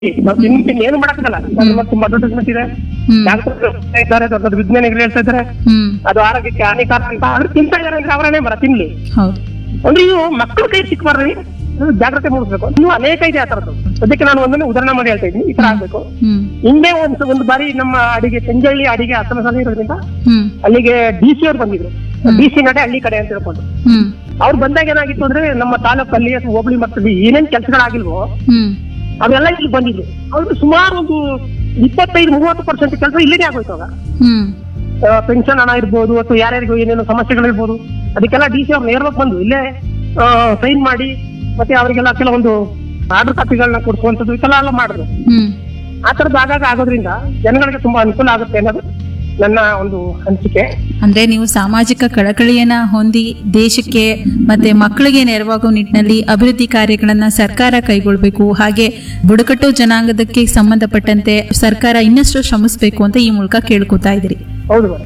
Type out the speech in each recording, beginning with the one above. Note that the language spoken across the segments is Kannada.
ನಾವು ತಿನ್ ಏನು ಮಾಡಕ್ಕಾಗಲ್ಲ ನಮ್ಮ ತುಂಬಾ ಅಡ್ವರ್ಟೈಸ್ಮೆಂಟ್ ಇದೆ ಹ್ಮ್. ಡಾಕ್ಟರ್ ಇದ್ದಾರೆ ದೊಡ್ಡ ದೊಡ್ಡ ವಿಜ್ಞಾನಿಗಳು ಹೇಳ್ತಾ ಇದ್ದಾರೆ ಹ್ಮ್ ಅದು ಆರೋಗ್ಯಕ್ಕೆ ಹಾನಿಕಾರಕ ಅಂತ ಆದ್ರೆ ತಿಂತಾ ಇದಾರೆ ಅಂದ್ರೆ ಅವರನ್ನೇ ಮರ ತಿನ್ಲಿ ಹೌದು ಅಂದ್ರೆ ಇವು ಮಕ್ಕಳ ಕೈ ಸಿಕ್ಬಾರ್ರಿ ಅದು ಜಾಗ್ರತೆ ಮೂಡಿಸ್ಬೇಕು ಇನ್ನು ಅನೇಕ ಇದೆ ಆ ತರದ್ದು ಸದ್ಯಕ್ಕೆ ನಾನು ಒಂದನ್ನು ಉದಾಹರಣೆ ಮಾಡಿ ಹೇಳ್ತಾ ಇದ್ದೀನಿ ಈ ತರ ಆಗ್ಬೇಕು ಹ್ಮ್ ಹಿಂದೆ ಒಂದು ಒಂದು ಬಾರಿ ನಮ್ಮ ಅಡಿಗೆ ಸಂಜಳ್ಳಿ ಅಡಿಗೆ ಅಸಮಸಾಲ ಇರೋದ್ರಿಂದ ಹ್ಮ್ ಅಲ್ಲಿಗೆ ಡಿ ಸಿ ಅವ್ರು ಬಂದಿದ್ರು ಡಿ ಸಿ ನಡೆ ಹಳ್ಳಿ ಕಡೆ ಅಂತ ಹೇಳ್ಕೊಂಡು ಹ್ಮ್ ಅವ್ರು ಬಂದಾಗ ಏನಾಗಿತ್ತು ಅಂದ್ರೆ ನಮ್ಮ ತಾಲೂಕಲ್ಲಿ ಅಥವಾ ಹೋಬಳಿ ಮಟ್ಟದಲ್ಲಿ ಏನೇನ್ ಕೆಲಸಗಳಾಗಿಲ್ವೋ ಹ್ಮ್ ಅವೆಲ್ಲ ಇಲ್ಲಿ ಬಂದಿದ್ರು ಅವ್ರು ಸುಮಾರು ಒಂದು ಇಪ್ಪತ್ತೈದು ಮೂವತ್ತು ಪರ್ಸೆಂಟ್ ಕೆಲಸ ಇಲ್ಲೇ ಆಗೋಯ್ತು ಅವಾಗ ಹ್ಮ್ ಪೆನ್ಷನ್ ಹಣ ಇರ್ಬೋದು ಅಥವಾ ಯಾರ್ಯಾರಿಗೂ ಏನೇನು ಸಮಸ್ಯೆಗಳಿರ್ಬೋದು ಅದಕ್ಕೆಲ್ಲ ಡಿ ಸಿ ಅವ್ರು ನೇರವಾಗಿ ಬಂದು ಇಲ್ಲೇ ಸೈನ್ ಮಾಡಿ ಮತ್ತೆ ಅವರಿಗೆಲ್ಲ ಕೆಲವೊಂದು ಆರ್ಡರ್ ಕಾಪಿಗಳನ್ನ ಕೊಡಿಸುವಂಥದ್ದು ಇದೆಲ್ಲ ಎಲ್ಲ ಮಾಡಿದ್ರು ಹ್ಮ್ ಆ ಥರದ್ದು ಆಗಾಗ ಆಗೋದ್ರಿಂದ ಜನಗಳಿಗೆ ತುಂಬಾ ಅನುಕೂಲ ಆಗುತ್ತೆ ಅನ್ನೋದು ನನ್ನ ಒಂದು ಅನಿಸಿಕೆ ಅಂದ್ರೆ ನೀವು ಸಾಮಾಜಿಕ ಕಳಕಳಿಯನ್ನ ಹೊಂದಿ ದೇಶಕ್ಕೆ ಮತ್ತೆ ಮಕ್ಕಳಿಗೆ ನೆರವಾಗುವ ನಿಟ್ಟಿನಲ್ಲಿ ಅಭಿವೃದ್ಧಿ ಕಾರ್ಯಗಳನ್ನ ಸರ್ಕಾರ ಕೈಗೊಳ್ಬೇಕು ಹಾಗೆ ಬುಡಕಟ್ಟು ಜನಾಂಗದಕ್ಕೆ ಸಂಬಂಧಪಟ್ಟಂತೆ ಸರ್ಕಾರ ಇನ್ನಷ್ಟು ಶ್ರಮಿಸಬೇಕು ಅಂತ ಈ ಮೂಲಕ ಕೇಳ್ಕೊತಾ ಇದ್ದೀರಿ ಹೌದು ಮೇಡಮ್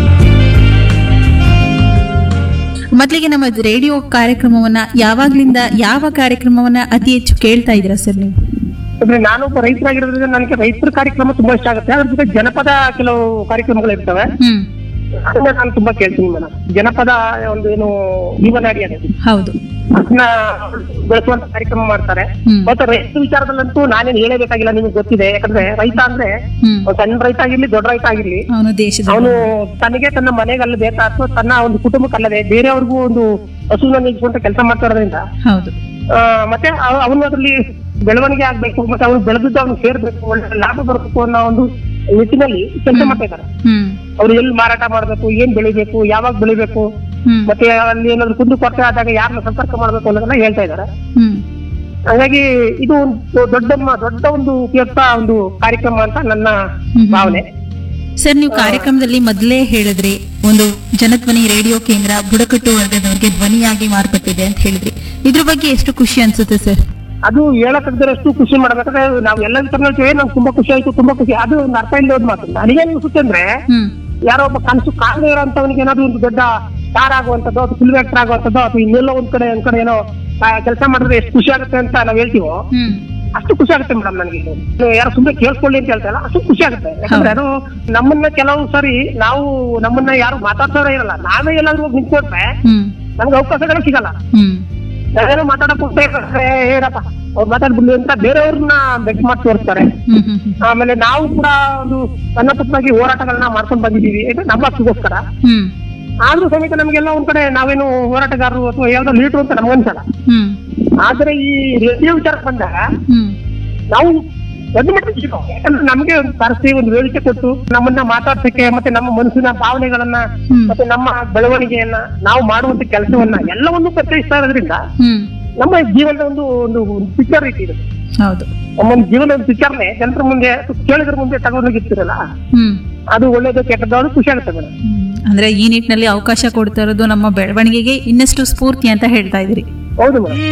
ಮೊದಲಿಗೆ ನಮ್ಮ ರೇಡಿಯೋ ಕಾರ್ಯಕ್ರಮವನ್ನ ಯಾವಾಗ್ಲಿಂದ ಯಾವ ಕಾರ್ಯಕ್ರಮವನ್ನ ಅತಿ ಹೆಚ್ಚು ಕೇಳ್ತಾ ಇದ್ದೀರಾ ಸರ್ ನೀವು ಅಂದ್ರೆ ನಾನೊಬ್ಬ ರೈತರಾಗಿರೋದ್ರಿಂದ ನನಗೆ ರೈತರ ಕಾರ್ಯಕ್ರಮ ತುಂಬಾ ಇಷ್ಟ ಆಗುತ್ತೆ ಅದ್ರ ಜೊತೆ ಜನಪದ ಕೆಲವು ಕಾರ್ಯಕ್ರಮಗಳು ಇರ್ತವೆ ಹ್ಮ್ ಅದನ್ನ ನಾನು ತುಂಬಾ ಕೇಳ್ತೀನಿ ಮೇಡಮ್ ಜನಪದ ಒಂದು ಏನು ಜೀವನಾಡಿ ಅದು ಹೌದು ಅದನ್ನ ಬೆಳೆಸುವಂತ ಕಾರ್ಯಕ್ರಮ ಮಾಡ್ತಾರೆ ಹ್ಮ್. ಮತ್ತೆ ರೈತ ವಿಚಾರದಲ್ಲಂತೂ ನಾನೇನು ಹೇಳಬೇಕಾಗಿಲ್ಲ ನಿಮಗೆ ಗೊತ್ತಿದೆ ಯಾಕಂದ್ರೆ ರೈತ ಅಂದ್ರೆ ಹ್ಮ್ ಅವ್ನು ಸಣ್ಣ ರೈತ ಆಗಿರ್ಲಿ ದೊಡ್ಡ ರೈತ ಆಗಿರ್ಲಿ ಅವನು ದೇಶದ ಅವನು ತನಗೆ ತನ್ನ ಮನೆಗಲ್ಲದೆ ಅಥವಾ ತನ್ನ ಒಂದು ಕುಟುಂಬಕ್ಕಲ್ಲದೆ ಬೇರೆಯವ್ರಿಗೂ ಒಂದು ಹಸುವಿನ ನೀಗಿಸುವಂತ ಕೆಲಸ ಮಾಡ್ತಾ ಇರೋದ್ರಿಂದ ಹೌದು ಆ, ಮತ್ತೆ ಅವ- ಅವನು ಅದರಲ್ಲಿ ಬೆಳವಣಿಗೆ ಆಗ್ಬೇಕು ಮತ್ತೆ ಅವನು ಬೆಳೆದಿದ್ದು ಅವನು ಸೇರ್ಬೇಕು ಒಳ್ಳೆ ಲಾಭ ಬರಬೇಕು ಅನ್ನೋ ಒಂದು ನಿಟ್ಟಿನಲ್ಲಿ ಕೆಲಸ ಮಾಡ್ತಾ ಇದ್ದಾರೆ ಹ್ಮ್ ಅವ್ರು ಎಲ್ಲಿ ಮಾರಾಟ ಮಾಡ್ಬೇಕು ಏನ್ ಬೆಳಿಬೇಕು ಯಾವಾಗ ಬೆಳಿಬೇಕು ಹ್ಮ್ ಮತ್ತೆ ಅಲ್ಲಿ ಏನಾದ್ರು ಕುಂದು ಕೊರತೆ ಆದಾಗ ಯಾರನ್ನ ಸಂಪರ್ಕ ಮಾಡ್ಬೇಕು ಅನ್ನೋದನ್ನ ಹೇಳ್ತಾ ಇದ್ದಾರೆ ಹ್ಮ್ ಹಾಗಾಗಿ ಇದು ಒಂದು ದೊಡ್ಡ ದೊಡ್ಡ ಒಂದು ಉಪಯುಕ್ತ ಒಂದು ಕಾರ್ಯಕ್ರಮ ಅಂತ ನನ್ನ ಹ್ಮ್. ಭಾವನೆ ಸರ್ ನೀವು ಕಾರ್ಯಕ್ರಮದಲ್ಲಿ ಮೊದಲೇ ಹೇಳಿದ್ರಿ ಒಂದು ಜನಧ್ವನಿ ರೇಡಿಯೋ ಕೇಂದ್ರ ಬುಡಕಟ್ಟು ವರ್ಗದವರಿಗೆ ಧ್ವನಿಯಾಗಿ ಮಾರ್ಪಟ್ಟಿದೆ ಅಂತ ಹೇಳಿದ್ರಿ ಇದ್ರ ಬಗ್ಗೆ ಎಷ್ಟು ಖುಷಿ ಅನ್ಸುತ್ತೆ ಸರ್ ಅದು ಹೇಳಕ್ಕಾಗದಷ್ಟು ಖುಷಿ ಮಾಡ್ಬೇಕಾದ್ರೆ ನಾವು ಎಲ್ಲ ಹೇಳ್ತೀವಿ ನಂಗೆ ತುಂಬಾ ಖುಷಿ ಆಯ್ತು ತುಂಬಾ ಖುಷಿ ಅದು ಒಂದು ಅರ್ಥ ಇಲ್ಲದೆ ಒಂದು ಮಾತು ನನಗೇನ್ ಅನ್ಸುತ್ತೆ ಅಂದ್ರೆ ಹ್ಮ್ ಯಾರೋ ಒಬ್ಬ ಕನಸು ಕಾಣದೇ ಇರೋಂಥವನಿಗೆ ಏನಾದ್ರು ಒಂದು ದೊಡ್ಡ ಸ್ಟಾರ್ ಆಗುವಂಥದ್ದು ಅಥವಾ ಫಿಲ್ಮ್ ಆಕ್ಟರ್ ಆಗುವಂಥದ್ದು ಅಥವಾ ಇನ್ನೆಲ್ಲೋ ಒಂದ್ ಕಡೆ ಒಂದ್ ಕಡೆ ಏನೋ ಕೆಲಸ ಮಾಡಿದ್ರೆ ಎಷ್ಟು ಖುಷಿ ಆಗುತ್ತೆ ಅಂತ ನಾವ್ ಹೇಳ್ತೀವೋ ಹ್ಮ್ ಅಷ್ಟು ಖುಷಿ ಆಗುತ್ತೆ ಮೇಡಮ್ ನನಗೆ ಇದು. ಇದು ಯಾರು ಸುಮ್ಮನೆ ಕೇಳಿಸ್ಕೊಳ್ಳಿ ಅಂತ ಹೇಳ್ತಾ ಇಲ್ಲ ಅಷ್ಟು ಖುಷಿ ಆಗುತ್ತೆ ಯಾಕಂದ್ರೆ ಅದು ನಮ್ಮನ್ನ ಕೆಲವು ಸರಿ ನಾವು ನಮ್ಮನ್ನ ಯಾರು ಮಾತಾಡ್ಸೋರೇ ಇರಲ್ಲ ನಾವೇ ಎಲ್ಲಾದ್ರೂ ಹೋಗಿ ನಿಂತ್ಕೊಂಡ್ರೆ ಹ್ಮ್ ನಮ್ಗೆ ಅವಕಾಶಗಳು ಸಿಗಲ್ಲ ಹ್ಮ್ ನಾವೇನೋ ಮಾತಾಡಕ್ ಹೋಗ್ತಾ ಇರ್ತಾರೆ ಏನಪ್ಪ ಅವ್ರು ಮಾತಾಡ್ಬಿಡ್ಲಿ ಅಂತ ಬೇರೆಯವ್ರನ್ನ ಬೆಟ್ ಮಾಡಿ ತೋರಿಸ್ತಾರೆ ಹ್ಮ್ ಹ್ಮ್ ಹ್ಮ್ ಆಮೇಲೆ ನಾವು ಕೂಡ ಒಂದು ಸಣ್ಣ ಪುಟ್ಟದಾಗಿ ಹೋರಾಟಗಳನ್ನ ಮಾಡ್ಕೊಂಡು ಬಂದಿದ್ದೀವಿ ಇದು ನಮ್ಮ ಹಕ್ಕಿಗೋಸ್ಕರ ಹ್ಮ್ ಆದ್ರೂ ಸಮೇತ ನಮ್ಗೆಲ್ಲ ಒಂದ್ ಕಡೆ ನಾವೇನು ಹೋರಾಟಗಾರರು ಅಥವಾ ಯಾವ್ದೋ ಲೀಡ್ರು ಅಂತ ನಮ್ಗನ್ಸಲ್ಲ ಹ್ಮ್ ಆದ್ರೆ ಈ ರೇಡಿಯೋ ವಿಚಾರಕ್ಕೆ ಬಂದಾಗ ಹ್ಮ್ ನಾವು ದೊಡ್ಡ ಮಟ್ಟದ ಜೀವ. ಯಾಕಂದ್ರೆ ನಮ್ಗೆ ಒಂದು ಕರೆಸಿ ಒಂದು ವೇದಿಕೆ ಕೊಟ್ಟು ನಮ್ಮನ್ನ ಮಾತಾಡ್ಸಕ್ಕೆ ಮತ್ತೆ ನಮ್ಮ ಮನಸ್ಸಿನ ಭಾವನೆಗಳನ್ನ ಹ್ಮ್. ಮತ್ತೆ ನಮ್ಮ ಬೆಳವಣಿಗೆಯನ್ನ ನಾವು ಮಾಡುವಂತ ಕೆಲಸವನ್ನ ಎಲ್ಲವನ್ನೂ ಪರಿಚಯಿಸ್ತಾ ಇರೋದ್ರಿಂದ ಹ್ಮ್ ನಮ್ಮ ಜೀವನದ ಒಂದು ಒಂದು ಪಿಕ್ಚರ್ ರೀತಿ ಇದು ಹೌದು ನಮ್ಮ ಒಂದು ಜೀವನದ ಪಿಕ್ಚರ್ನೆ ಜನರ ಮುಂದೆ ಕೇಳಿದ್ರ ಮುಂದೆ ತಗೊಂಡೋಗಿರ್ತೀರಲ್ಲ ಹ್ಮ್ ಅದು ಒಳ್ಳೇದು ಕೆಟ್ಟದ್ದು ಅದು ಖುಷಿ ಆಗುತ್ತೆ ಮೇಡಮ್ ಹ್ಮ್. ಅಂದ್ರೆ ಈ ನಿಟ್ಟಿನಲ್ಲಿ ಅವಕಾಶ ಕೊಡ್ತಾ ಇರೋದು ನಮ್ಮ ಬೆಳವಣಿಗೆಗೆ ಇನ್ನಷ್ಟು ಸ್ಫೂರ್ತಿ ಅಂತ ಹೇಳ್ತಾ ಇದ್ದೀರಿ ಹೌದು ಮೇಡಮ್